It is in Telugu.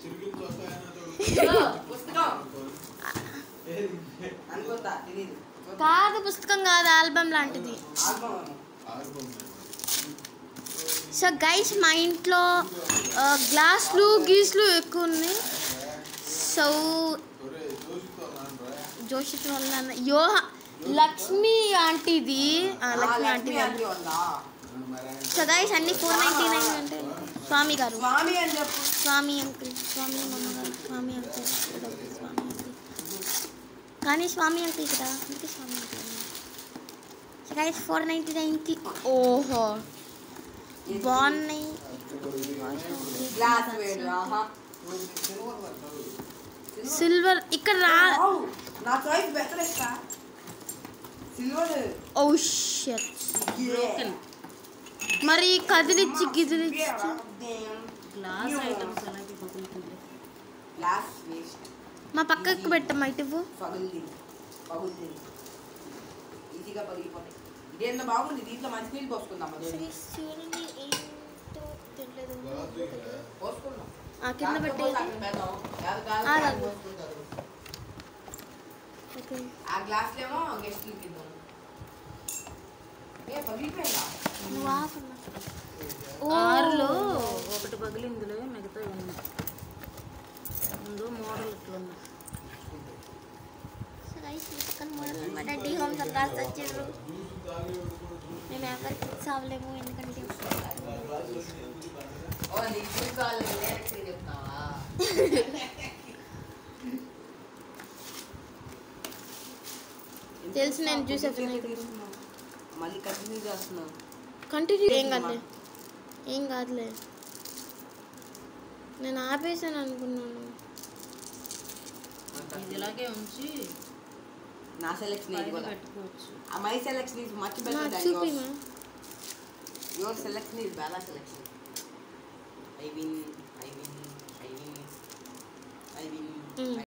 పుస్తకం అనుకుంటా తెలీదు కాదు పుస్తకం కాదు ఆల్బమ్ లాంటిది ఆల్బమ్ సో గైస్ మా ఇంట్లో ఆ, గ్లాసులు గీసులు ఎక్కువ ఉన్నాయి సో జోషిత్ వల్ల యో లక్ష్మి ఆంటీది ఆ, లక్ష్మి ఆంటీ ఆంటీ ఉందా సో గైస్ అన్ని ఫోర్ నైంటీ నైన్ అంటే స్వామి గారు స్వామి అని చెప్పు స్వామి అంకుల్ స్వామి మమ్మగారు స్వామి అంకుల్ ఏదో ఒకటి స్వామి అంకుల్ కానీ స్వామి అంకుల్ కదా అందుకే Swami uncle so guys four ninety నైన్కి ఓహో బాగున్నాయి గ్లాస్ వేడు ఆహా సిల్వర్ ఇక్కడ రా వావ్, నా చాయిస్ బెటర్ ఇస్తా సిల్వర్ ఓ షట్ మరి కదిలిచ్చి గిదిలిచ్చి గ్లాస్ ఐటమ్స్ అలాగే పగులుతుంది గ్లాస్ వేస్ట్ మా పక్కకు పెట్టమ్మా ఇటు పగులుది పగులుది ఈజీగా పగిలిపోతాయి ఇదేంత బాగుంది దీంట్లో మంచి నీళ్ళు పోసుకుందాం అదే పోసుకుందాం ఆ కింద దాంతో పెట్టే పోసి అక్కడ పెడదాం. ఎవరి గాలి ఆ, వాళ్ళు కాదు. పోసుకుంటారు. ఓకే ఆ గ్లాస్ ఏమో గెస్ట్ ఇద్దాం ఏ పగిలిపోయిందా నువ్వు ఆఫ్ అన్నా. ఓ ఆరులో ఒకటి పగిలిందిలే మిగతా ఉన్నాయి ముందు మోడల్ ఇట్లా ఉన్నాయి సో గైస్ పక్కన మోడల్ అనమాట డి హోమ్ తను రాసి వచ్చారు మేము ఎవరికి చావలేము ఎందుకంటే ఓ నీకు చూసుకోవాలి డైరెక్ట్ చెప్తావా తెలుసు నేను చూసే మళ్ళీ కంటిన్యూ చేస్తున్నావు కంటిన్యూ ఏం కాదులే ఏం కాదులే నేను ఆపేసాను అనుకున్నాను ఇది ఇలాగే ఉంచి నా సెలెక్షన్ ఇది పైన కూడా పెట్టుకోవచ్చు ఆ మై సెలెక్షన్ ఇస్ మచ్ నా బెటర్ దన్ చూపి యువర్స్ యువర్ సెలెక్షన్ ఇస్ బాలా selection I win I win I win I win